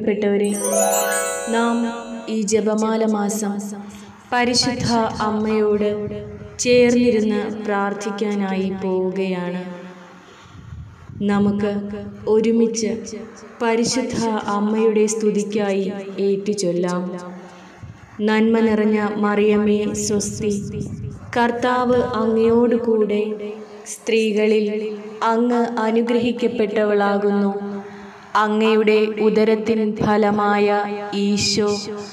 പ്രിയപ്പെട്ടവരെ നാം ഈ ജപമാല മാസം പരിശുദ്ധ അമ്മയോട് ചേർന്നിരുന്ന് പ്രാർത്ഥിക്കാനായി പോവുകയാണ് നമുക്ക് ഒരുമിച്ച് പരിശുദ്ധ അമ്മയുടെ സ്തുതിക്കായി ഏറ്റുചൊല്ലാം നന്മ നിറഞ്ഞ മറിയമ്മേ സ്വസ്തി കർത്താവ് അങ്ങയോട് കൂടെ സ്ത്രീകളിൽ അങ്ങ് അനുഗ്രഹിക്കപ്പെട്ടവളാകുന്നു അങ്ങയുടെ ഉദരത്തിൻ ഫലമായ ഈശോ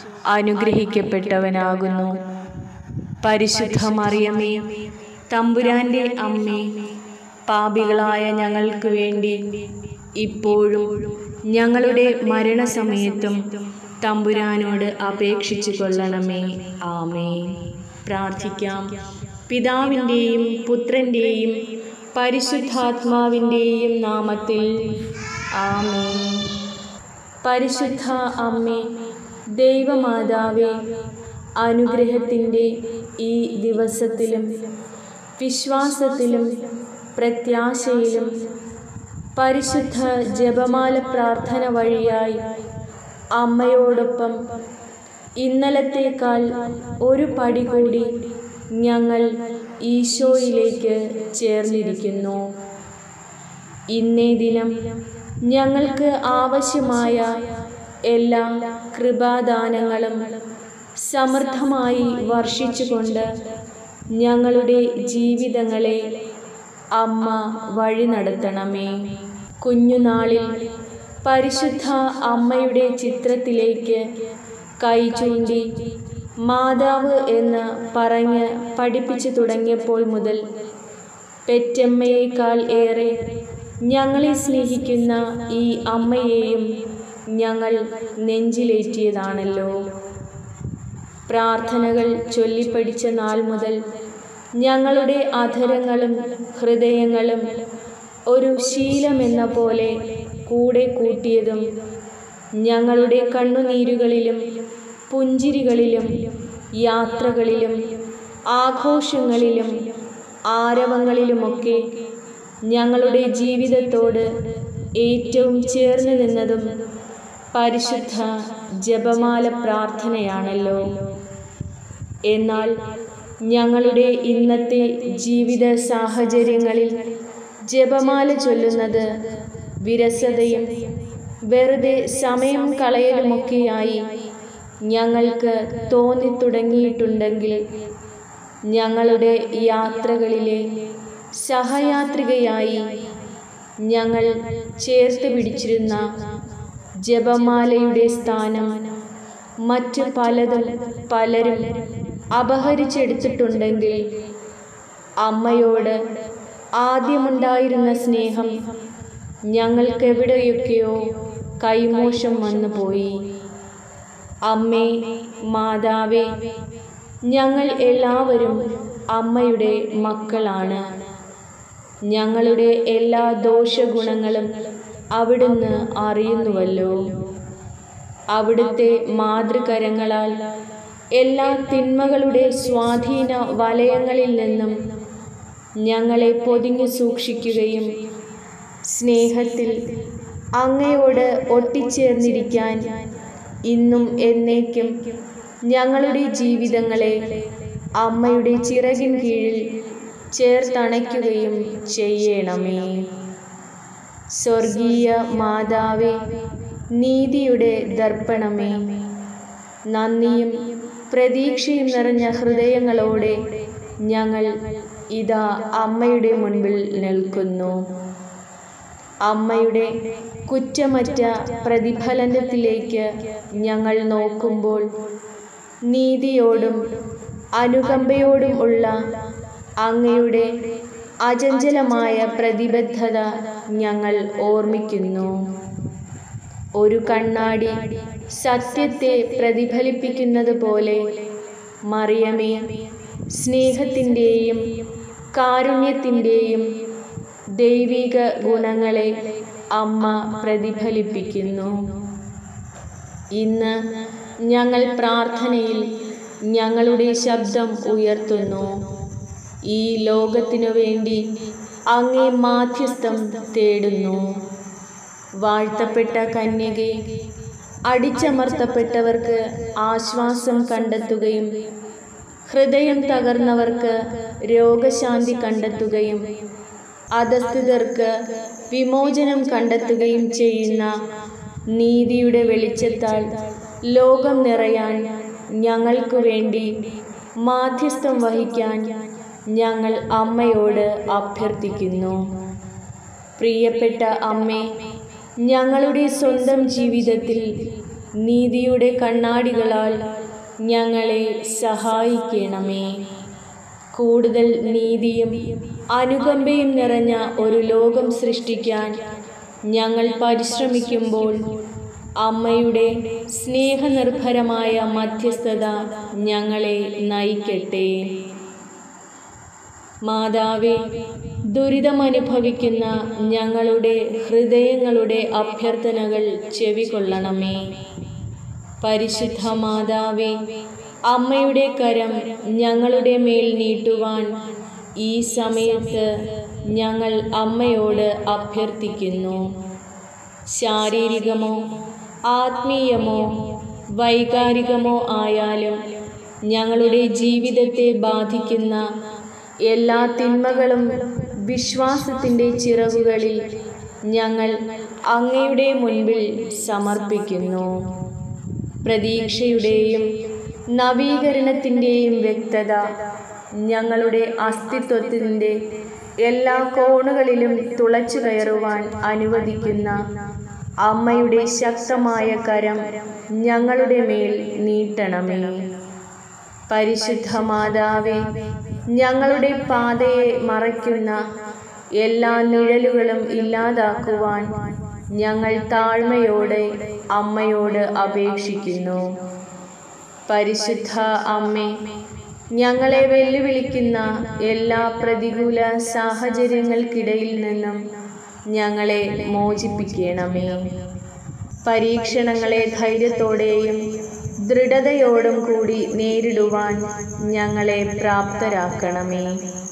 അനുഗ്രഹിക്കപ്പെട്ടവനാകുന്നു പരിശുദ്ധ മറിയമ്മേ തമ്പുരാന്റെ അമ്മേ പാപികളായ ഞങ്ങൾക്ക് വേണ്ടി ഇപ്പോഴും ഞങ്ങളുടെ മരണസമയത്തും തമ്പുരാനോട് അപേക്ഷിച്ചു കൊള്ളണമേ ആമേ പ്രാർത്ഥിക്കാം പിതാവിൻ്റെയും പുത്രൻ്റെയും പരിശുദ്ധാത്മാവിൻ്റെയും നാമത്തിൽ ആമേ പരിശുദ്ധ അമ്മേ ദൈവമാതാവേ അനുഗ്രഹത്തിൻ്റെ ഈ ദിവസത്തിലും വിശ്വാസത്തിലും പ്രത്യാശയിലും പരിശുദ്ധ ജപമാല പ്രാർത്ഥന വഴിയായി അമ്മയോടൊപ്പം ഇന്നലത്തേക്കാൾ ഒരു പടി കൂടി ഞങ്ങൾ ഈശോയിലേക്ക് ചേർന്നിരിക്കുന്നു ഇന്നേ ദിനം ഞങ്ങൾക്ക് ആവശ്യമായ എല്ലാ കൃപാദാനങ്ങളും സമൃദ്ധമായി വർഷിച്ചുകൊണ്ട് ഞങ്ങളുടെ ജീവിതങ്ങളെ അമ്മ വഴി നടത്തണമേ കുഞ്ഞുനാളിൽ പരിശുദ്ധ അമ്മയുടെ ചിത്രത്തിലേക്ക് കൈ ചൂണ്ടി മാതാവ് എന്ന് പറഞ്ഞ് പഠിപ്പിച്ചു തുടങ്ങിയപ്പോൾ മുതൽ പെറ്റമ്മയേക്കാൾ ഏറെ ഞങ്ങളെ സ്നേഹിക്കുന്ന ഈ അമ്മയെയും ഞങ്ങൾ നെഞ്ചിലേറ്റിയതാണല്ലോ പ്രാർത്ഥനകൾ ചൊല്ലിപ്പടിച്ച നാൾ മുതൽ ഞങ്ങളുടെ അധരങ്ങളും ഹൃദയങ്ങളും ഒരു ശീലമെന്ന പോലെ കൂടെ കൂട്ടിയതും ഞങ്ങളുടെ കണ്ണുനീരുകളിലും പുഞ്ചിരികളിലും യാത്രകളിലും ആഘോഷങ്ങളിലും ആരവങ്ങളിലുമൊക്കെ ഞങ്ങളുടെ ജീവിതത്തോട് ഏറ്റവും ചേർന്ന് നിന്നതും പരിശുദ്ധ ജപമാല പ്രാർത്ഥനയാണല്ലോ എന്നാൽ ഞങ്ങളുടെ ഇന്നത്തെ ജീവിത സാഹചര്യങ്ങളിൽ ജപമാല ചൊല്ലുന്നത് വിരസതയും വെറുതെ സമയം കളയലുമൊക്കെയായി ഞങ്ങൾക്ക് തോന്നിത്തുടങ്ങിയിട്ടുണ്ടെങ്കിൽ ഞങ്ങളുടെ യാത്രകളിലെ സഹയാത്രികയായി ഞങ്ങൾ ചേർത്ത് പിടിച്ചിരുന്ന ജപമാലയുടെ സ്ഥാനം മറ്റ് പലതും പലരും അപഹരിച്ചെടുത്തിട്ടുണ്ടെങ്കിൽ അമ്മയോട് ആദ്യമുണ്ടായിരുന്ന സ്നേഹം ഞങ്ങൾക്കെവിടെയൊക്കെയോ കൈമോശം വന്നു പോയി അമ്മേ മാതാവേ ഞങ്ങൾ എല്ലാവരും അമ്മയുടെ മക്കളാണ് ഞങ്ങളുടെ എല്ലാ ദോഷഗുണങ്ങളും അവിടുന്ന് അറിയുന്നുവല്ലോ അവിടുത്തെ മാതൃകരങ്ങളാൽ എല്ലാ തിന്മകളുടെ സ്വാധീന വലയങ്ങളിൽ നിന്നും ഞങ്ങളെ പൊതിഞ്ഞു സൂക്ഷിക്കുകയും സ്നേഹത്തിൽ അങ്ങയോട് ഒട്ടിച്ചേർന്നിരിക്കാൻ ഇന്നും എന്നേക്കും ഞങ്ങളുടെ ജീവിതങ്ങളെ അമ്മയുടെ ചിറകിൻ കീഴിൽ ചേർത്തണയ്ക്കുകയും ചെയ്യണമേ സ്വർഗീയ മാതാവേ നീതിയുടെ ദർപ്പണമേ നന്ദിയും പ്രതീക്ഷയും നിറഞ്ഞ ഹൃദയങ്ങളോടെ ഞങ്ങൾ ഇതാ അമ്മയുടെ മുൻപിൽ നിൽക്കുന്നു അമ്മയുടെ കുറ്റമറ്റ പ്രതിഫലനത്തിലേക്ക് ഞങ്ങൾ നോക്കുമ്പോൾ നീതിയോടും അനുകമ്പയോടും ഉള്ള അങ്ങയുടെ അചഞ്ചലമായ പ്രതിബദ്ധത ഞങ്ങൾ ഓർമ്മിക്കുന്നു ഒരു കണ്ണാടി സത്യത്തെ പ്രതിഫലിപ്പിക്കുന്നത് പോലെ മറിയമേ സ്നേഹത്തിൻ്റെയും കാരുണ്യത്തിൻ്റെയും ദൈവിക ഗുണങ്ങളെ അമ്മ പ്രതിഫലിപ്പിക്കുന്നു ഇന്ന് ഞങ്ങൾ പ്രാർത്ഥനയിൽ ഞങ്ങളുടെ ശബ്ദം ഉയർത്തുന്നു ഈ ലോകത്തിനു വേണ്ടി അങ്ങേ മാധ്യസ്ഥം തേടുന്നു വാഴ്ത്തപ്പെട്ട കന്യകെ അടിച്ചമർത്തപ്പെട്ടവർക്ക് ആശ്വാസം കണ്ടെത്തുകയും ഹൃദയം തകർന്നവർക്ക് രോഗശാന്തി കണ്ടെത്തുകയും അധസ്ഥിതർക്ക് വിമോചനം കണ്ടെത്തുകയും ചെയ്യുന്ന നീതിയുടെ വെളിച്ചത്താൽ ലോകം നിറയാൻ ഞങ്ങൾക്കു വേണ്ടി മാധ്യസ്ഥം വഹിക്കാൻ ഞങ്ങൾ അമ്മയോട് അഭ്യർത്ഥിക്കുന്നു പ്രിയപ്പെട്ട അമ്മേ ഞങ്ങളുടെ സ്വന്തം ജീവിതത്തിൽ നീതിയുടെ കണ്ണാടികളാൽ ഞങ്ങളെ സഹായിക്കണമേ കൂടുതൽ നീതിയും അനുകമ്പയും നിറഞ്ഞ ഒരു ലോകം സൃഷ്ടിക്കാൻ ഞങ്ങൾ പരിശ്രമിക്കുമ്പോൾ അമ്മയുടെ സ്നേഹനിർഭരമായ മധ്യസ്ഥത ഞങ്ങളെ നയിക്കട്ടെ മാതാവേ ദുരിതമനുഭവിക്കുന്ന ഞങ്ങളുടെ ഹൃദയങ്ങളുടെ അഭ്യർത്ഥനകൾ ചെവികൊള്ളണമേ പരിശുദ്ധ മാതാവേ അമ്മയുടെ കരം ഞങ്ങളുടെ മേൽ നീട്ടുവാൻ ഈ സമയത്ത് ഞങ്ങൾ അമ്മയോട് അഭ്യർത്ഥിക്കുന്നു ശാരീരികമോ ആത്മീയമോ വൈകാരികമോ ആയാലും ഞങ്ങളുടെ ജീവിതത്തെ ബാധിക്കുന്ന എല്ലാ തിന്മകളും വിശ്വാസത്തിൻ്റെ ചിറകുകളിൽ ഞങ്ങൾ അങ്ങയുടെ മുൻപിൽ സമർപ്പിക്കുന്നു പ്രതീക്ഷയുടെയും നവീകരണത്തിൻ്റെയും വ്യക്തത ഞങ്ങളുടെ അസ്തിത്വത്തിൻ്റെ എല്ലാ കോണുകളിലും തുളച്ചു കയറുവാൻ അനുവദിക്കുന്ന അമ്മയുടെ ശക്തമായ കരം ഞങ്ങളുടെ മേൽ നീട്ടണമേ പരിശുദ്ധ മാതാവേ ഞങ്ങളുടെ പാതയെ മറയ്ക്കുന്ന എല്ലാ നിഴലുകളും ഇല്ലാതാക്കുവാൻ ഞങ്ങൾ താഴ്മയോടെ അമ്മയോട് അപേക്ഷിക്കുന്നു പരിശുദ്ധ അമ്മേ ഞങ്ങളെ വെല്ലുവിളിക്കുന്ന എല്ലാ പ്രതികൂല സാഹചര്യങ്ങൾക്കിടയിൽ നിന്നും ഞങ്ങളെ മോചിപ്പിക്കണമേ പരീക്ഷണങ്ങളെ ധൈര്യത്തോടെയും ദൃഢതയോടും കൂടി നേരിടുവാൻ ഞങ്ങളെ പ്രാപ്തരാക്കണമേ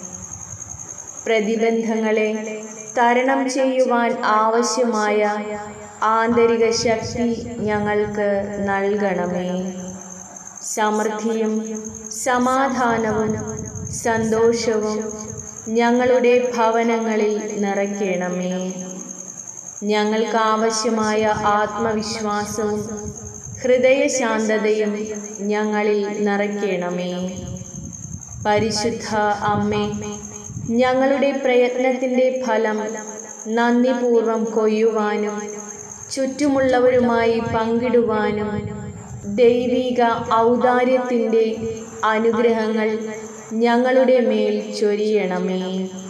പ്രതിബന്ധങ്ങളെ തരണം ചെയ്യുവാൻ ആവശ്യമായ ആന്തരിക ശക്തി ഞങ്ങൾക്ക് നൽകണമേ സമൃദ്ധിയും സമാധാനവും സന്തോഷവും ഞങ്ങളുടെ ഭവനങ്ങളിൽ നിറയ്ക്കണമേ ഞങ്ങൾക്ക് ആവശ്യമായ ആത്മവിശ്വാസവും ഹൃദയശാന്തതയും ഞങ്ങളിൽ നിറയ്ക്കണമേ പരിശുദ്ധ അമ്മേ ഞങ്ങളുടെ പ്രയത്നത്തിൻ്റെ ഫലം നന്ദിപൂർവം കൊയ്യുവാനും ചുറ്റുമുള്ളവരുമായി പങ്കിടുവാനും ദൈവിക ഔദാര്യത്തിൻ്റെ അനുഗ്രഹങ്ങൾ ഞങ്ങളുടെ മേൽ ചൊരിയണമേ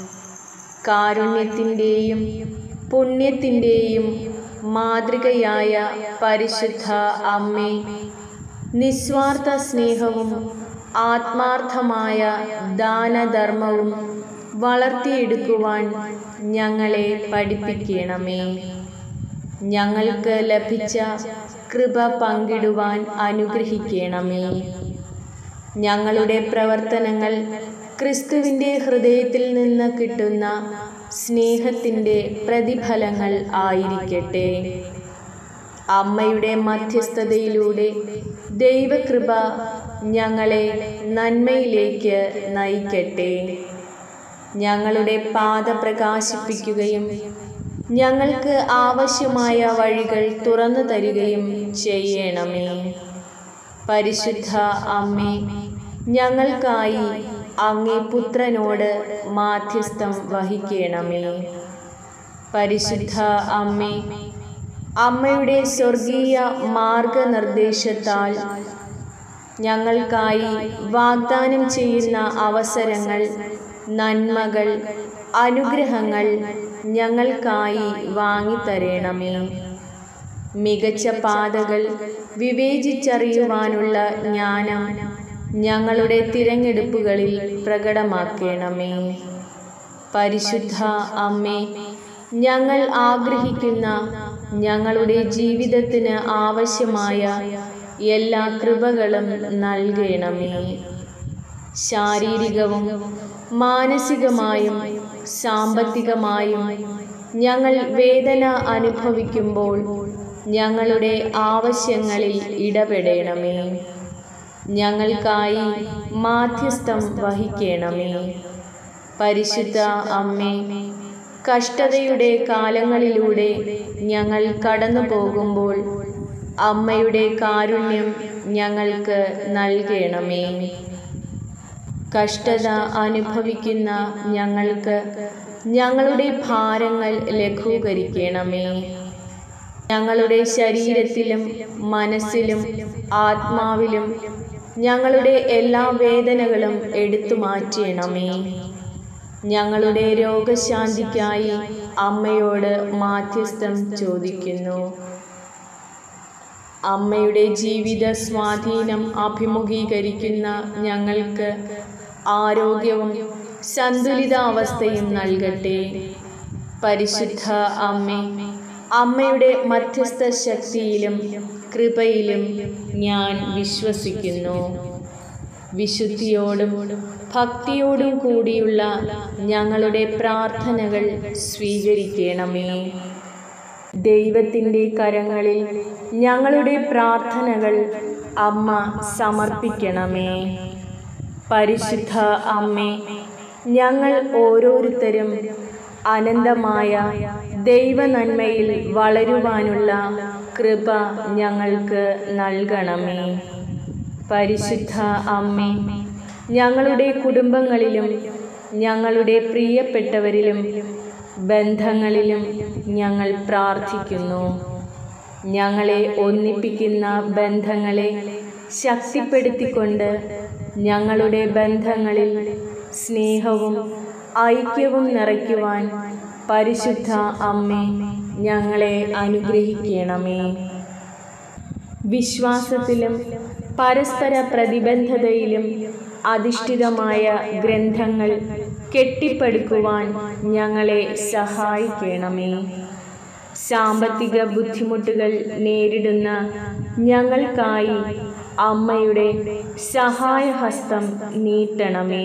കാരുണ്യത്തിൻ്റെയും പുണ്യത്തിൻ്റെയും മാതൃകയായ പരിശുദ്ധ അമ്മേ നിസ്വാർത്ഥ സ്നേഹവും ആത്മാർത്ഥമായ ദാനധർമ്മവും വളർത്തിയെടുക്കുവാൻ ഞങ്ങളെ പഠിപ്പിക്കണമേ ഞങ്ങൾക്ക് ലഭിച്ച കൃപ പങ്കിടുവാൻ അനുഗ്രഹിക്കണമേ ഞങ്ങളുടെ പ്രവർത്തനങ്ങൾ ക്രിസ്തുവിൻ്റെ ഹൃദയത്തിൽ നിന്ന് കിട്ടുന്ന സ്നേഹത്തിൻ്റെ പ്രതിഫലങ്ങൾ ആയിരിക്കട്ടെ അമ്മയുടെ മധ്യസ്ഥതയിലൂടെ ദൈവകൃപ ഞങ്ങളെ നന്മയിലേക്ക് നയിക്കട്ടെ ഞങ്ങളുടെ പാത പ്രകാശിപ്പിക്കുകയും ഞങ്ങൾക്ക് ആവശ്യമായ വഴികൾ തുറന്നു തരികയും ചെയ്യണമേ പരിശുദ്ധ അമ്മേ ഞങ്ങൾക്കായി അങ്ങേ പുത്രനോട് മാധ്യസ്ഥം വഹിക്കണമേ പരിശുദ്ധ അമ്മേ അമ്മയുടെ സ്വർഗീയ മാർഗനിർദ്ദേശത്താൽ ഞങ്ങൾക്കായി വാഗ്ദാനം ചെയ്യുന്ന അവസരങ്ങൾ നന്മകൾ അനുഗ്രഹങ്ങൾ ഞങ്ങൾക്കായി വാങ്ങിത്തരണമേ മികച്ച പാതകൾ വിവേചിച്ചറിയുവാനുള്ള ജ്ഞാനം ഞങ്ങളുടെ തിരഞ്ഞെടുപ്പുകളിൽ പ്രകടമാക്കണമേ പരിശുദ്ധ അമ്മേ ഞങ്ങൾ ആഗ്രഹിക്കുന്ന ഞങ്ങളുടെ ജീവിതത്തിന് ആവശ്യമായ എല്ലാ കൃപകളും നൽകണമേ ശാരീരികവും മാനസികമായും സാമ്പത്തികമായും ഞങ്ങൾ വേദന അനുഭവിക്കുമ്പോൾ ഞങ്ങളുടെ ആവശ്യങ്ങളിൽ ഇടപെടണമേ ഞങ്ങൾക്കായി മാധ്യസ്ഥം വഹിക്കണമേ പരിശുദ്ധ അമ്മേ കഷ്ടതയുടെ കാലങ്ങളിലൂടെ ഞങ്ങൾ കടന്നു പോകുമ്പോൾ അമ്മയുടെ കാരുണ്യം ഞങ്ങൾക്ക് നൽകണമേ കഷ്ടത അനുഭവിക്കുന്ന ഞങ്ങൾക്ക് ഞങ്ങളുടെ ഭാരങ്ങൾ ലഘൂകരിക്കണമേ ഞങ്ങളുടെ ശരീരത്തിലും മനസ്സിലും ആത്മാവിലും ഞങ്ങളുടെ എല്ലാ വേദനകളും എടുത്തു മാറ്റണമേ ഞങ്ങളുടെ രോഗശാന്തിക്കായി അമ്മയോട് മാധ്യസ്ഥം ചോദിക്കുന്നു അമ്മയുടെ ജീവിത സ്വാധീനം അഭിമുഖീകരിക്കുന്ന ഞങ്ങൾക്ക് ആരോഗ്യവും സന്തുലിതാവസ്ഥയും നൽകട്ടെ പരിശുദ്ധ അമ്മേ അമ്മയുടെ മധ്യസ്ഥ ശക്തിയിലും കൃപയിലും ഞാൻ വിശ്വസിക്കുന്നു വിശുദ്ധിയോടും ഭക്തിയോടും കൂടിയുള്ള ഞങ്ങളുടെ പ്രാർത്ഥനകൾ സ്വീകരിക്കണമേ ദൈവത്തിൻ്റെ കരങ്ങളിൽ ഞങ്ങളുടെ പ്രാർത്ഥനകൾ അമ്മ സമർപ്പിക്കണമേ പരിശുദ്ധ അമ്മേ ഞങ്ങൾ ഓരോരുത്തരും അനന്തമായ ദൈവനന്മയിൽ വളരുവാനുള്ള കൃപ ഞങ്ങൾക്ക് നൽകണമേ പരിശുദ്ധ അമ്മേ ഞങ്ങളുടെ കുടുംബങ്ങളിലും ഞങ്ങളുടെ പ്രിയപ്പെട്ടവരിലും ബന്ധങ്ങളിലും ഞങ്ങൾ പ്രാർത്ഥിക്കുന്നു ഞങ്ങളെ ഒന്നിപ്പിക്കുന്ന ബന്ധങ്ങളെ ശക്തിപ്പെടുത്തിക്കൊണ്ട് ഞങ്ങളുടെ ബന്ധങ്ങളിൽ സ്നേഹവും ഐക്യവും നിറയ്ക്കുവാൻ പരിശുദ്ധ അമ്മേ ഞങ്ങളെ അനുഗ്രഹിക്കണമേ വിശ്വാസത്തിലും പരസ്പര പ്രതിബദ്ധതയിലും അധിഷ്ഠിതമായ ഗ്രന്ഥങ്ങൾ കെട്ടിപ്പടുക്കുവാൻ ഞങ്ങളെ സഹായിക്കണമേ സാമ്പത്തിക ബുദ്ധിമുട്ടുകൾ നേരിടുന്ന ഞങ്ങൾക്കായി അമ്മയുടെ സഹായഹസ്തം നീട്ടണമേ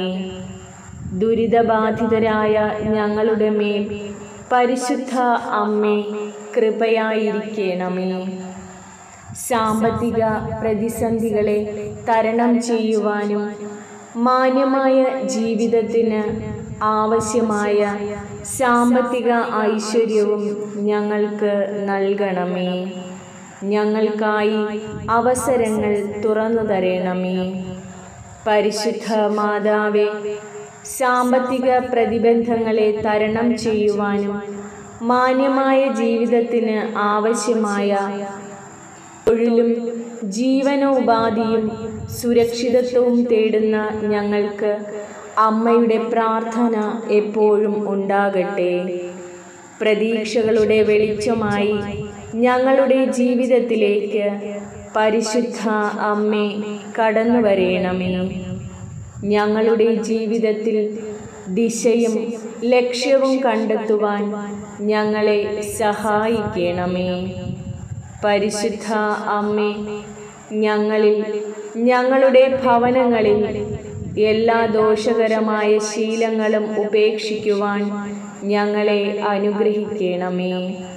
ദുരിതബാധിതരായ ഞങ്ങളുടെ മേൽ പരിശുദ്ധ അമ്മേ കൃപയായിരിക്കണമേ സാമ്പത്തിക പ്രതിസന്ധികളെ തരണം ചെയ്യുവാനും മാന്യമായ ജീവിതത്തിന് ആവശ്യമായ സാമ്പത്തിക ഐശ്വര്യവും ഞങ്ങൾക്ക് നൽകണമേ ഞങ്ങൾക്കായി അവസരങ്ങൾ തുറന്നു തരണമേ പരിശുദ്ധ മാതാവേ സാമ്പത്തിക പ്രതിബന്ധങ്ങളെ തരണം ചെയ്യുവാനും മാന്യമായ ജീവിതത്തിന് ആവശ്യമായ തൊഴിലും ജീവനോപാധിയും സുരക്ഷിതത്വവും തേടുന്ന ഞങ്ങൾക്ക് അമ്മയുടെ പ്രാർത്ഥന എപ്പോഴും ഉണ്ടാകട്ടെ പ്രതീക്ഷകളുടെ വെളിച്ചമായി ഞങ്ങളുടെ ജീവിതത്തിലേക്ക് പരിശുദ്ധ അമ്മേ കടന്നു വരേണമേ ഞങ്ങളുടെ ജീവിതത്തിൽ ദിശയും ലക്ഷ്യവും കണ്ടെത്തുവാൻ ഞങ്ങളെ സഹായിക്കണമേ പരിശുദ്ധ അമ്മേ ഞങ്ങളിൽ ഞങ്ങളുടെ ഭവനങ്ങളിൽ എല്ലാ ദോഷകരമായ ശീലങ്ങളും ഉപേക്ഷിക്കുവാൻ ഞങ്ങളെ അനുഗ്രഹിക്കണമേ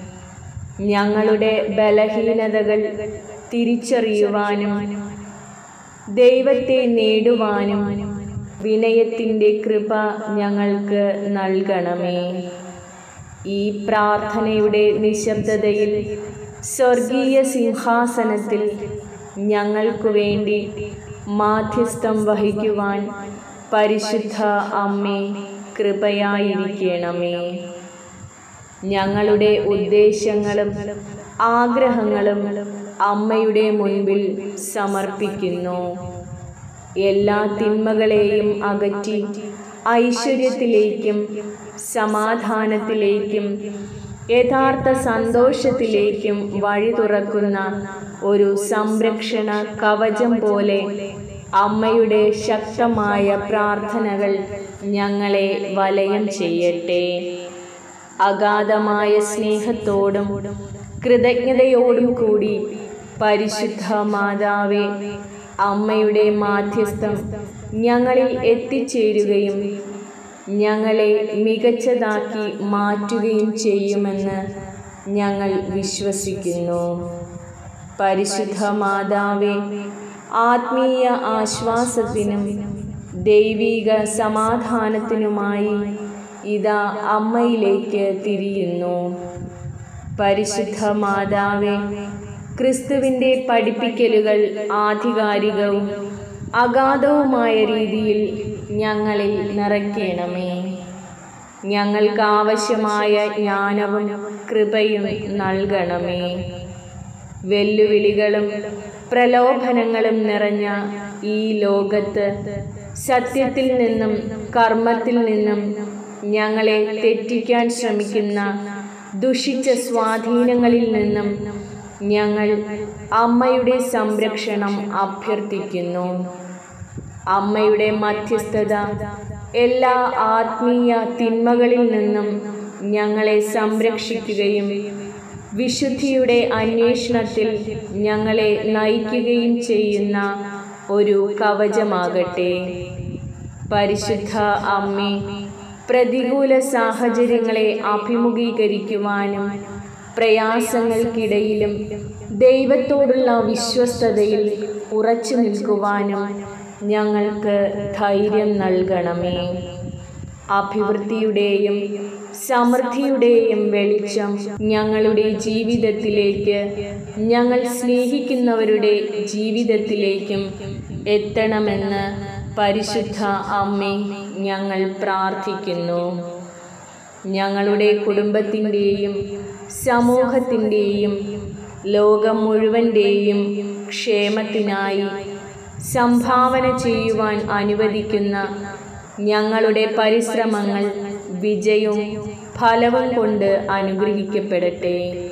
ഞങ്ങളുടെ ബലഹീനതകൾ തിരിച്ചറിയുവാനും ദൈവത്തെ നേടുവാനും വിനയത്തിൻ്റെ കൃപ ഞങ്ങൾക്ക് നൽകണമേ ഈ പ്രാർത്ഥനയുടെ നിശബ്ദതയിൽ സ്വർഗീയ സിംഹാസനത്തിൽ ഞങ്ങൾക്കു വേണ്ടി മാധ്യസ്ഥം വഹിക്കുവാൻ പരിശുദ്ധ അമ്മേ കൃപയായിരിക്കണമേ ഞങ്ങളുടെ ഉദ്ദേശങ്ങളും ആഗ്രഹങ്ങളും അമ്മയുടെ മുൻപിൽ സമർപ്പിക്കുന്നു എല്ലാ തിന്മകളെയും അകറ്റി ഐശ്വര്യത്തിലേക്കും സമാധാനത്തിലേക്കും യഥാർത്ഥ സന്തോഷത്തിലേക്കും വഴി തുറക്കുന്ന ഒരു സംരക്ഷണ കവചം പോലെ അമ്മയുടെ ശക്തമായ പ്രാർത്ഥനകൾ ഞങ്ങളെ വലയം ചെയ്യട്ടെ അഗാധമായ സ്നേഹത്തോടും കൃതജ്ഞതയോടും കൂടി പരിശുദ്ധ മാതാവേ അമ്മയുടെ മാധ്യസ്ഥം ഞങ്ങളിൽ എത്തിച്ചേരുകയും ഞങ്ങളെ മികച്ചതാക്കി മാറ്റുകയും ചെയ്യുമെന്ന് ഞങ്ങൾ വിശ്വസിക്കുന്നു പരിശുദ്ധ മാതാവേ ആത്മീയ ആശ്വാസത്തിനും ദൈവിക സമാധാനത്തിനുമായി ഇതാ അമ്മയിലേക്ക് തിരിയുന്നു പരിശുദ്ധ മാതാവേ ക്രിസ്തുവിൻ്റെ പഠിപ്പിക്കലുകൾ ആധികാരികവും അഗാധവുമായ രീതിയിൽ ഞങ്ങളിൽ നിറയ്ക്കണമേ ഞങ്ങൾക്ക് ആവശ്യമായ ജ്ഞാനവും കൃപയും നൽകണമേ വെല്ലുവിളികളും പ്രലോഭനങ്ങളും നിറഞ്ഞ ഈ ലോകത്ത് സത്യത്തിൽ നിന്നും കർമ്മത്തിൽ നിന്നും ഞങ്ങളെ തെറ്റിക്കാൻ ശ്രമിക്കുന്ന ദുഷിച്ച സ്വാധീനങ്ങളിൽ നിന്നും ഞങ്ങൾ അമ്മയുടെ സംരക്ഷണം അഭ്യർത്ഥിക്കുന്നു അമ്മയുടെ മധ്യസ്ഥത എല്ലാ ആത്മീയ തിന്മകളിൽ നിന്നും ഞങ്ങളെ സംരക്ഷിക്കുകയും വിശുദ്ധിയുടെ അന്വേഷണത്തിൽ ഞങ്ങളെ നയിക്കുകയും ചെയ്യുന്ന ഒരു കവചമാകട്ടെ പരിശുദ്ധ അമ്മേ പ്രതികൂല സാഹചര്യങ്ങളെ അഭിമുഖീകരിക്കുവാനും പ്രയാസങ്ങൾക്കിടയിലും ദൈവത്തോടുള്ള വിശ്വസ്തതയിൽ ഉറച്ചു നിൽക്കുവാനും ഞങ്ങൾക്ക് ധൈര്യം നൽകണമേ അഭിവൃദ്ധിയുടെയും സമൃദ്ധിയുടെയും വെളിച്ചം ഞങ്ങളുടെ ജീവിതത്തിലേക്ക് ഞങ്ങൾ സ്നേഹിക്കുന്നവരുടെ ജീവിതത്തിലേക്കും എത്തണമെന്ന് പരിശുദ്ധ അമ്മേ ഞങ്ങൾ പ്രാർത്ഥിക്കുന്നു ഞങ്ങളുടെ കുടുംബത്തിൻ്റെയും സമൂഹത്തിൻ്റെയും ലോകം മുഴുവൻ്റെയും ക്ഷേമത്തിനായി സംഭാവന ചെയ്യുവാൻ അനുവദിക്കുന്ന ഞങ്ങളുടെ പരിശ്രമങ്ങൾ വിജയവും ഫലവും കൊണ്ട് അനുഗ്രഹിക്കപ്പെടട്ടെ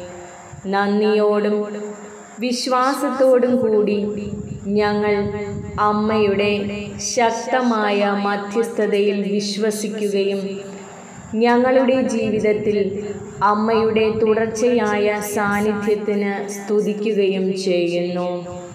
നന്ദിയോടും വിശ്വാസത്തോടും കൂടി ഞങ്ങൾ അമ്മയുടെ ശക്തമായ മധ്യസ്ഥതയിൽ വിശ്വസിക്കുകയും ഞങ്ങളുടെ ജീവിതത്തിൽ അമ്മയുടെ തുടർച്ചയായ സാന്നിധ്യത്തിന് സ്തുതിക്കുകയും ചെയ്യുന്നു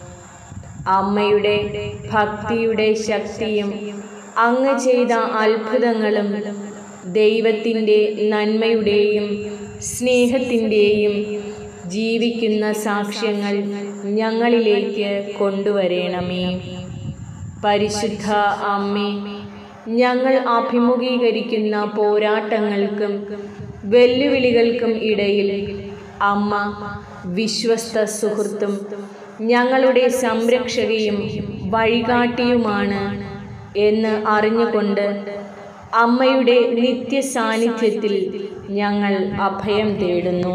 അമ്മയുടെ ഭക്തിയുടെ ശക്തിയും അങ്ങ് ചെയ്ത അത്ഭുതങ്ങളും ദൈവത്തിൻ്റെ നന്മയുടെയും സ്നേഹത്തിൻ്റെയും ജീവിക്കുന്ന സാക്ഷ്യങ്ങൾ ഞങ്ങളിലേക്ക് കൊണ്ടുവരണമേ പരിശുദ്ധ അമ്മേ ഞങ്ങൾ അഭിമുഖീകരിക്കുന്ന പോരാട്ടങ്ങൾക്കും വെല്ലുവിളികൾക്കും ഇടയിൽ അമ്മ വിശ്വസ്ത സുഹൃത്തും ഞങ്ങളുടെ സംരക്ഷകയും വഴികാട്ടിയുമാണ് എന്ന് അറിഞ്ഞുകൊണ്ട് അമ്മയുടെ നിത്യ സാന്നിധ്യത്തിൽ ഞങ്ങൾ അഭയം തേടുന്നു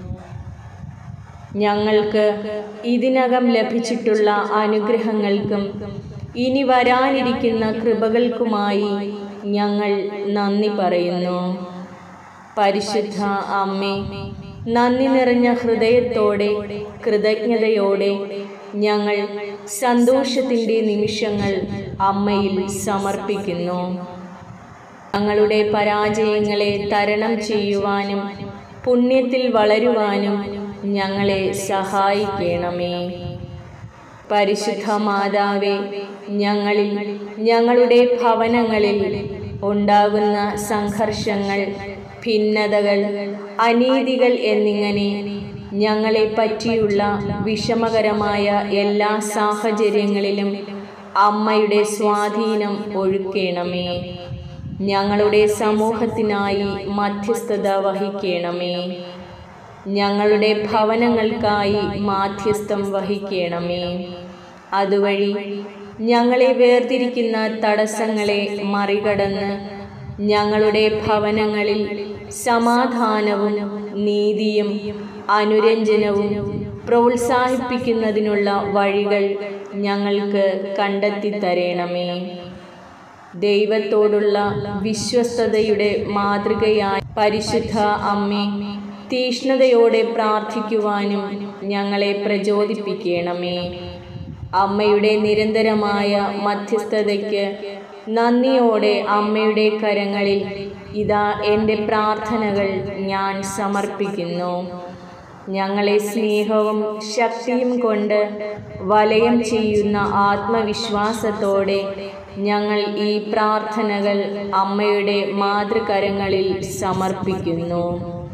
ഞങ്ങൾക്ക് ഇതിനകം ലഭിച്ചിട്ടുള്ള അനുഗ്രഹങ്ങൾക്കും ഇനി വരാനിരിക്കുന്ന കൃപകൾക്കുമായി ഞങ്ങൾ നന്ദി പറയുന്നു പരിശുദ്ധ അമ്മേ നന്ദി നിറഞ്ഞ ഹൃദയത്തോടെ കൃതജ്ഞതയോടെ ഞങ്ങൾ സന്തോഷത്തിൻ്റെ നിമിഷങ്ങൾ അമ്മയിൽ സമർപ്പിക്കുന്നു ഞങ്ങളുടെ പരാജയങ്ങളെ തരണം ചെയ്യുവാനും പുണ്യത്തിൽ വളരുവാനും ഞങ്ങളെ സഹായിക്കണമേ പരിശുദ്ധ മാതാവേ ഞങ്ങളിൽ ഞങ്ങളുടെ ഭവനങ്ങളിൽ ഉണ്ടാകുന്ന സംഘർഷങ്ങൾ ഭിന്നതകൾ അനീതികൾ എന്നിങ്ങനെ ഞങ്ങളെ പറ്റിയുള്ള വിഷമകരമായ എല്ലാ സാഹചര്യങ്ങളിലും അമ്മയുടെ സ്വാധീനം ഒഴുക്കണമേ ഞങ്ങളുടെ സമൂഹത്തിനായി മധ്യസ്ഥത വഹിക്കണമേ ഞങ്ങളുടെ ഭവനങ്ങൾക്കായി മാധ്യസ്ഥം വഹിക്കണമേ അതുവഴി ഞങ്ങളെ വേർതിരിക്കുന്ന തടസ്സങ്ങളെ മറികടന്ന് ഞങ്ങളുടെ ഭവനങ്ങളിൽ സമാധാനവും നീതിയും അനുരഞ്ജനവും പ്രോത്സാഹിപ്പിക്കുന്നതിനുള്ള വഴികൾ ഞങ്ങൾക്ക് കണ്ടെത്തി തരണമേ ദൈവത്തോടുള്ള വിശ്വസ്തതയുടെ മാതൃകയായ പരിശുദ്ധ അമ്മേ തീഷ്ണതയോടെ പ്രാർത്ഥിക്കുവാനും ഞങ്ങളെ പ്രചോദിപ്പിക്കണമേ അമ്മയുടെ നിരന്തരമായ മധ്യസ്ഥതയ്ക്ക് നന്ദിയോടെ അമ്മയുടെ കരങ്ങളിൽ ഇതാ എൻ്റെ പ്രാർത്ഥനകൾ ഞാൻ സമർപ്പിക്കുന്നു ഞങ്ങളെ സ്നേഹവും ശക്തിയും കൊണ്ട് വലയം ചെയ്യുന്ന ആത്മവിശ്വാസത്തോടെ ഞങ്ങൾ ഈ പ്രാർത്ഥനകൾ അമ്മയുടെ മാതൃകരങ്ങളിൽ സമർപ്പിക്കുന്നു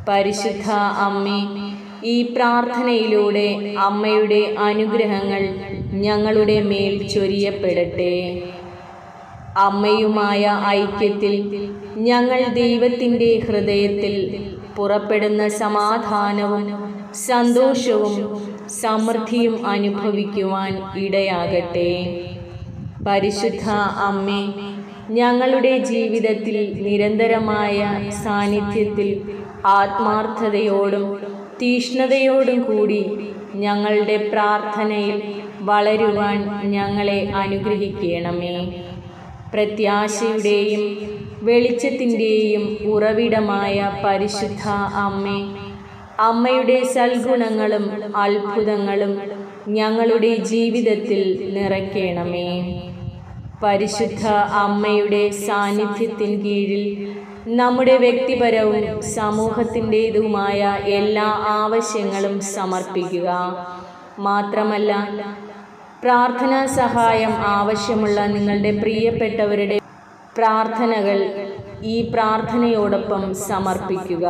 പരിശുദ്ധ അമ്മേ ഈ പ്രാർത്ഥനയിലൂടെ അമ്മയുടെ അനുഗ്രഹങ്ങൾ ഞങ്ങളുടെ മേൽ ചൊരിയപ്പെടട്ടെ അമ്മയുമായ ഐക്യത്തിൽ ഞങ്ങൾ ദൈവത്തിൻ്റെ ഹൃദയത്തിൽ പുറപ്പെടുന്ന സമാധാനവും സന്തോഷവും സമൃദ്ധിയും അനുഭവിക്കുവാൻ ഇടയാകട്ടെ പരിശുദ്ധ അമ്മേ ഞങ്ങളുടെ ജീവിതത്തിൽ നിരന്തരമായ സാന്നിധ്യത്തിൽ ആത്മാർത്ഥതയോടും തീഷ്ണതയോടും കൂടി ഞങ്ങളുടെ പ്രാർത്ഥനയിൽ വളരുവാൻ ഞങ്ങളെ അനുഗ്രഹിക്കണമേ പ്രത്യാശയുടെയും വെളിച്ചത്തിൻ്റെയും ഉറവിടമായ പരിശുദ്ധ അമ്മേ അമ്മയുടെ സൽഗുണങ്ങളും അത്ഭുതങ്ങളും ഞങ്ങളുടെ ജീവിതത്തിൽ നിറയ്ക്കണമേ പരിശുദ്ധ അമ്മയുടെ സാന്നിധ്യത്തിൻ കീഴിൽ നമ്മുടെ വ്യക്തിപരവും സമൂഹത്തിൻ്റെതുമായ എല്ലാ ആവശ്യങ്ങളും സമർപ്പിക്കുക മാത്രമല്ല പ്രാർത്ഥനാ സഹായം ആവശ്യമുള്ള നിങ്ങളുടെ പ്രിയപ്പെട്ടവരുടെ പ്രാർത്ഥനകൾ ഈ പ്രാർത്ഥനയോടൊപ്പം സമർപ്പിക്കുക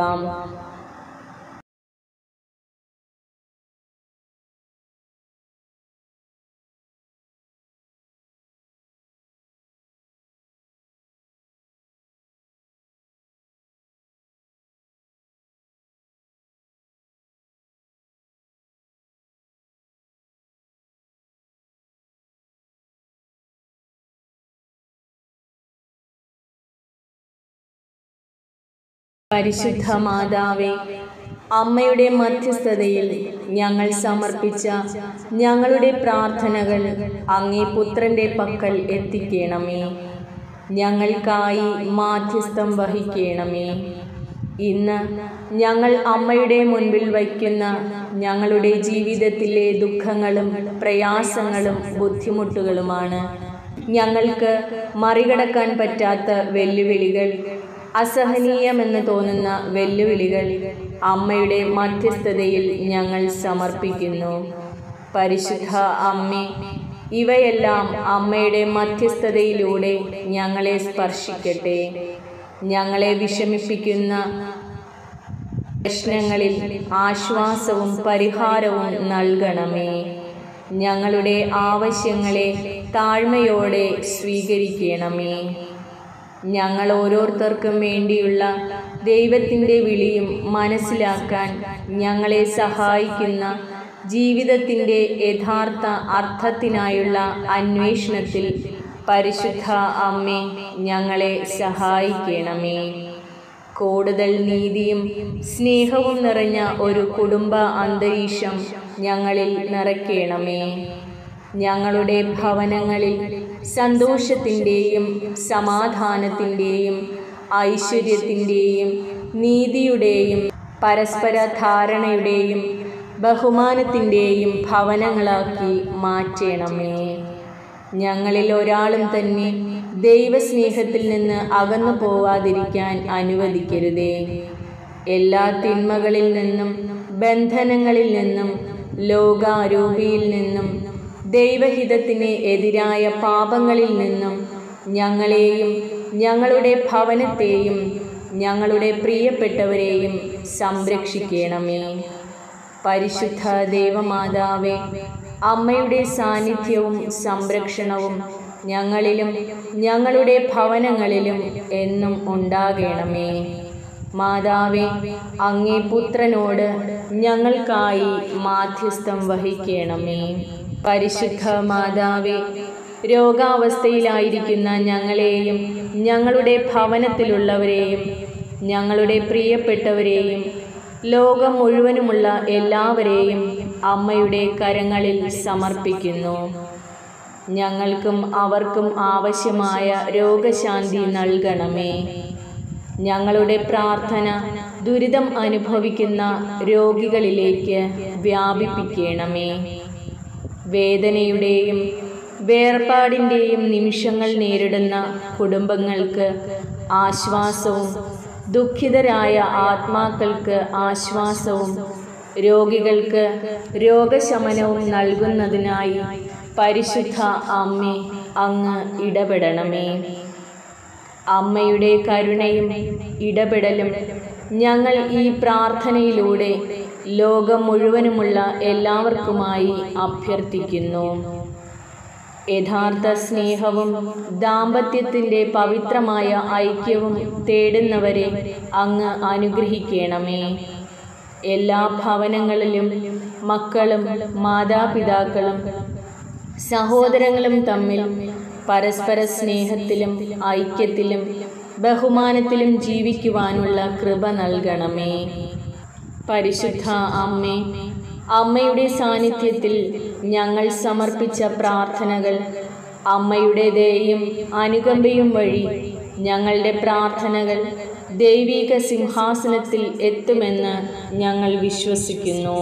പരിശുദ്ധ മാതാവേ അമ്മയുടെ മധ്യസ്ഥതയിൽ ഞങ്ങൾ സമർപ്പിച്ച ഞങ്ങളുടെ പ്രാർത്ഥനകൾ അങ്ങേ പുത്രന്റെ പക്കൽ എത്തിക്കണമേ ഞങ്ങൾക്കായി മാധ്യസ്ഥം വഹിക്കണമേ ഇന്ന് ഞങ്ങൾ അമ്മയുടെ മുൻപിൽ വയ്ക്കുന്ന ഞങ്ങളുടെ ജീവിതത്തിലെ ദുഃഖങ്ങളും പ്രയാസങ്ങളും ബുദ്ധിമുട്ടുകളുമാണ് ഞങ്ങൾക്ക് മറികടക്കാൻ പറ്റാത്ത വെല്ലുവിളികൾ അസഹനീയമെന്ന് തോന്നുന്ന വെല്ലുവിളികൾ അമ്മയുടെ മധ്യസ്ഥതയിൽ ഞങ്ങൾ സമർപ്പിക്കുന്നു പരിശുദ്ധ അമ്മേ ഇവയെല്ലാം അമ്മയുടെ മധ്യസ്ഥതയിലൂടെ ഞങ്ങളെ സ്പർശിക്കട്ടെ ഞങ്ങളെ വിഷമിപ്പിക്കുന്ന പ്രശ്നങ്ങളിൽ ആശ്വാസവും പരിഹാരവും നൽകണമേ ഞങ്ങളുടെ ആവശ്യങ്ങളെ താഴ്മയോടെ സ്വീകരിക്കണമേ ഞങ്ങൾ ഓരോരുത്തർക്കും വേണ്ടിയുള്ള ദൈവത്തിൻ്റെ വിളിയും മനസ്സിലാക്കാൻ ഞങ്ങളെ സഹായിക്കുന്ന ജീവിതത്തിൻ്റെ യഥാർത്ഥ അർത്ഥത്തിനായുള്ള അന്വേഷണത്തിൽ പരിശുദ്ധ അമ്മേ ഞങ്ങളെ സഹായിക്കണമേ കൂടുതൽ നീതിയും സ്നേഹവും നിറഞ്ഞ ഒരു കുടുംബ അന്തരീക്ഷം ഞങ്ങളിൽ നിറയ്ക്കണമേ ഞങ്ങളുടെ ഭവനങ്ങളിൽ സന്തോഷത്തിൻ്റെയും സമാധാനത്തിൻ്റെയും ഐശ്വര്യത്തിൻ്റെയും നീതിയുടെയും പരസ്പര ധാരണയുടെയും ബഹുമാനത്തിൻ്റെയും ഭവനങ്ങളാക്കി മാറ്റണമേ ഞങ്ങളിൽ ഒരാളും തന്നെ ദൈവസ്നേഹത്തിൽ നിന്ന് അകന്നു പോവാതിരിക്കാൻ അനുവദിക്കരുതേ എല്ലാ തിന്മകളിൽ നിന്നും ബന്ധനങ്ങളിൽ നിന്നും ലോകാരൂപിയിൽ നിന്നും ദൈവഹിതത്തിന് എതിരായ പാപങ്ങളിൽ നിന്നും ഞങ്ങളെയും ഞങ്ങളുടെ ഭവനത്തെയും ഞങ്ങളുടെ പ്രിയപ്പെട്ടവരെയും സംരക്ഷിക്കണമേ പരിശുദ്ധ ദേവമാതാവേ അമ്മയുടെ സാന്നിധ്യവും സംരക്ഷണവും ഞങ്ങളിലും ഞങ്ങളുടെ ഭവനങ്ങളിലും എന്നും ഉണ്ടാകണമേ മാതാവേ അങ്ങേ പുത്രനോട് ഞങ്ങൾക്കായി മാധ്യസ്ഥം വഹിക്കണമേ പരിശുദ്ധ മാതാവേ രോഗാവസ്ഥയിലായിരിക്കുന്ന ഞങ്ങളെയും ഞങ്ങളുടെ ഭവനത്തിലുള്ളവരെയും ഞങ്ങളുടെ പ്രിയപ്പെട്ടവരെയും ലോകം മുഴുവനുമുള്ള എല്ലാവരെയും അമ്മയുടെ കരങ്ങളിൽ സമർപ്പിക്കുന്നു ഞങ്ങൾക്കും അവർക്കും ആവശ്യമായ രോഗശാന്തി നൽകണമേ ഞങ്ങളുടെ പ്രാർത്ഥന ദുരിതം അനുഭവിക്കുന്ന രോഗികളിലേക്ക് വ്യാപിപ്പിക്കണമേ വേദനയുടെയും വേർപാടിൻ്റെയും നിമിഷങ്ങൾ നേരിടുന്ന കുടുംബങ്ങൾക്ക് ആശ്വാസവും ദുഃഖിതരായ ആത്മാക്കൾക്ക് ആശ്വാസവും രോഗികൾക്ക് രോഗശമനവും നൽകുന്നതിനായി പരിശുദ്ധ അമ്മേ അങ്ങ് ഇടപെടണമേ അമ്മയുടെ കരുണയും ഇടപെടലും ഞങ്ങൾ ഈ പ്രാർത്ഥനയിലൂടെ ലോകം മുഴുവനുമുള്ള എല്ലാവർക്കുമായി അഭ്യർത്ഥിക്കുന്നു യഥാർത്ഥ സ്നേഹവും ദാമ്പത്യത്തിൻ്റെ പവിത്രമായ ഐക്യവും തേടുന്നവരെ അങ്ങ് അനുഗ്രഹിക്കണമേ എല്ലാ ഭവനങ്ങളിലും മക്കളും മാതാപിതാക്കളും സഹോദരങ്ങളും തമ്മിൽ പരസ്പര സ്നേഹത്തിലും ഐക്യത്തിലും ബഹുമാനത്തിലും ജീവിക്കുവാനുള്ള കൃപ നൽകണമേ പരിശുദ്ധ അമ്മേ അമ്മയുടെ സാന്നിധ്യത്തിൽ ഞങ്ങൾ സമർപ്പിച്ച പ്രാർത്ഥനകൾ അമ്മയുടെ ദയയും അനുകമ്പയും വഴി ഞങ്ങളുടെ പ്രാർത്ഥനകൾ ദൈവിക സിംഹാസനത്തിൽ എത്തുമെന്ന് ഞങ്ങൾ വിശ്വസിക്കുന്നു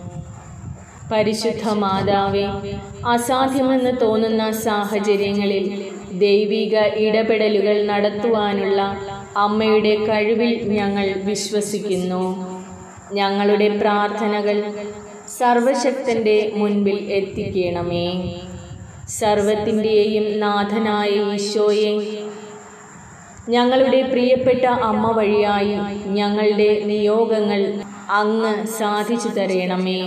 പരിശുദ്ധ മാതാവെ അസാധ്യമെന്ന് തോന്നുന്ന സാഹചര്യങ്ങളിൽ ദൈവിക ഇടപെടലുകൾ നടത്തുവാനുള്ള അമ്മയുടെ കഴിവിൽ ഞങ്ങൾ വിശ്വസിക്കുന്നു ഞങ്ങളുടെ പ്രാർത്ഥനകൾ സർവശക്തന്റെ മുൻപിൽ എത്തിക്കണമേ സർവത്തിൻ്റെയും നാഥനായ ഈശോയെ ഞങ്ങളുടെ പ്രിയപ്പെട്ട അമ്മ വഴിയായി ഞങ്ങളുടെ നിയോഗങ്ങൾ അങ്ങ് സാധിച്ചു തരണമേ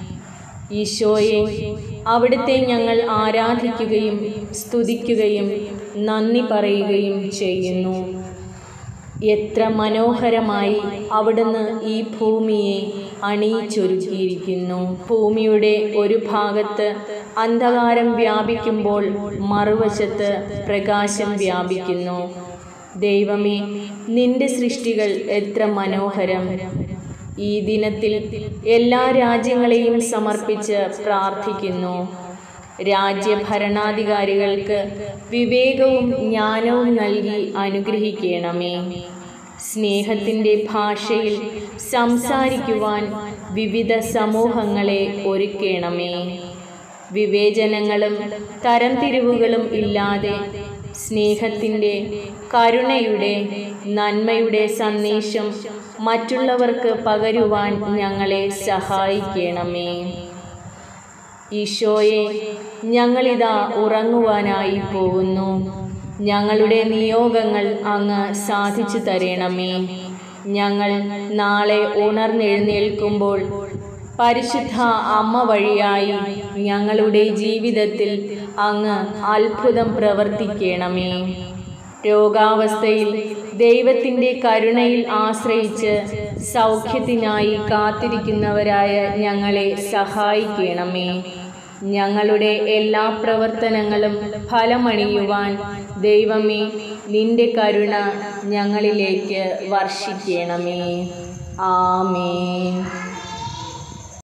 ഈശോയെ അവിടുത്തെ ഞങ്ങൾ ആരാധിക്കുകയും സ്തുതിക്കുകയും നന്ദി പറയുകയും ചെയ്യുന്നു എത്ര മനോഹരമായി അവിടുന്ന് ഈ ഭൂമിയെ അണിയിച്ചൊരുക്കിയിരിക്കുന്നു ഭൂമിയുടെ ഒരു ഭാഗത്ത് അന്ധകാരം വ്യാപിക്കുമ്പോൾ മറുവശത്ത് പ്രകാശം വ്യാപിക്കുന്നു ദൈവമേ നിന്റെ സൃഷ്ടികൾ എത്ര മനോഹരം ഈ ദിനത്തിൽ എല്ലാ രാജ്യങ്ങളെയും സമർപ്പിച്ച് പ്രാർത്ഥിക്കുന്നു രാജ്യഭരണാധികാരികൾക്ക് വിവേകവും ജ്ഞാനവും നൽകി അനുഗ്രഹിക്കണമേ സ്നേഹത്തിൻ്റെ ഭാഷയിൽ സംസാരിക്കുവാൻ വിവിധ സമൂഹങ്ങളെ ഒരുക്കണമേ വിവേചനങ്ങളും തരംതിരിവുകളും ഇല്ലാതെ സ്നേഹത്തിൻ്റെ കരുണയുടെ നന്മയുടെ സന്ദേശം മറ്റുള്ളവർക്ക് പകരുവാൻ ഞങ്ങളെ സഹായിക്കണമേ ഈശോയെ ഞങ്ങളിതാ ഉറങ്ങുവാനായി പോകുന്നു ഞങ്ങളുടെ നിയോഗങ്ങൾ അങ്ങ് സാധിച്ചു തരണമേ ഞങ്ങൾ നാളെ ഉണർന്നെഴുന്നേൽക്കുമ്പോൾ പരിശുദ്ധ അമ്മ വഴിയായി ഞങ്ങളുടെ ജീവിതത്തിൽ അങ്ങ് അത്ഭുതം പ്രവർത്തിക്കണമേ രോഗാവസ്ഥയിൽ ദൈവത്തിൻ്റെ കരുണയിൽ ആശ്രയിച്ച് സൗഖ്യത്തിനായി കാത്തിരിക്കുന്നവരായ ഞങ്ങളെ സഹായിക്കണമേ ഞങ്ങളുടെ എല്ലാ പ്രവർത്തനങ്ങളും ഫലമണിയുവാൻ ദൈവമേ നിന്റെ കരുണ ഞങ്ങളിലേക്ക് വർഷിക്കണമേ ആമേ